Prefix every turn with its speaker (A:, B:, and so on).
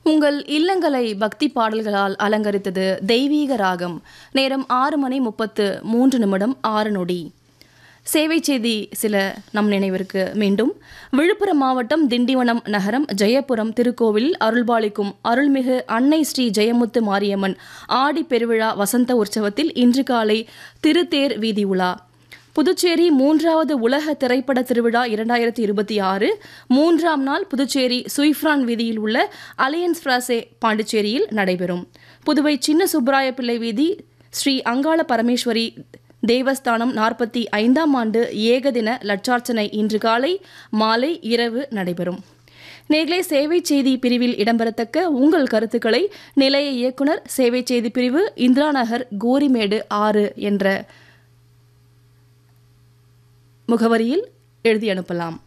A: உங்கள் இல்லங்களை பக்தி பாடல்களால் அலங்கரித்தது தெய்வீக ராகம் நேரம் ஆறு மணி முப்பத்து மூன்று நிமிடம் ஆறு நொடி சேவை செய்தி சில நம் நினைவிற்கு மீண்டும் விழுப்புரம் மாவட்டம் திண்டிவனம் நகரம் ஜெயபுரம் திருக்கோவிலில் அருள்பாலிக்கும் அருள்மிகு அன்னை ஸ்ரீ ஜெயமுத்து மாரியம்மன் ஆடி பெருவிழா வசந்த உற்சவத்தில் இன்று காலை திருத்தேர் வீதி உலா புதுச்சேரி மூன்றாவது உலக திரைப்பட திருவிழா இரண்டாயிரத்தி இருபத்தி ஆறு மூன்றாம் நாள் புதுச்சேரி சுய்ஃப்ரான் வீதியில் உள்ள அலையன்ஸ் பிராசே பாண்டிச்சேரியில் நடைபெறும் புதுவை சின்ன சுப்பராய பிள்ளை வீதி ஸ்ரீ அங்காள பரமேஸ்வரி தேவஸ்தானம் நாற்பத்தி ஐந்தாம் ஆண்டு ஏகதின லட்சார்ச்சனை இன்று காலை மாலை இரவு நடைபெறும் நேர்களே சேவை செய்தி பிரிவில் இடம்பெறத்தக்க உங்கள் கருத்துக்களை நிலைய இயக்குனர் சேவை செய்தி பிரிவு இந்திரா நகர் கோரிமேடு ஆறு என்ற முகவரியில் எழுதி அனுப்பலாம்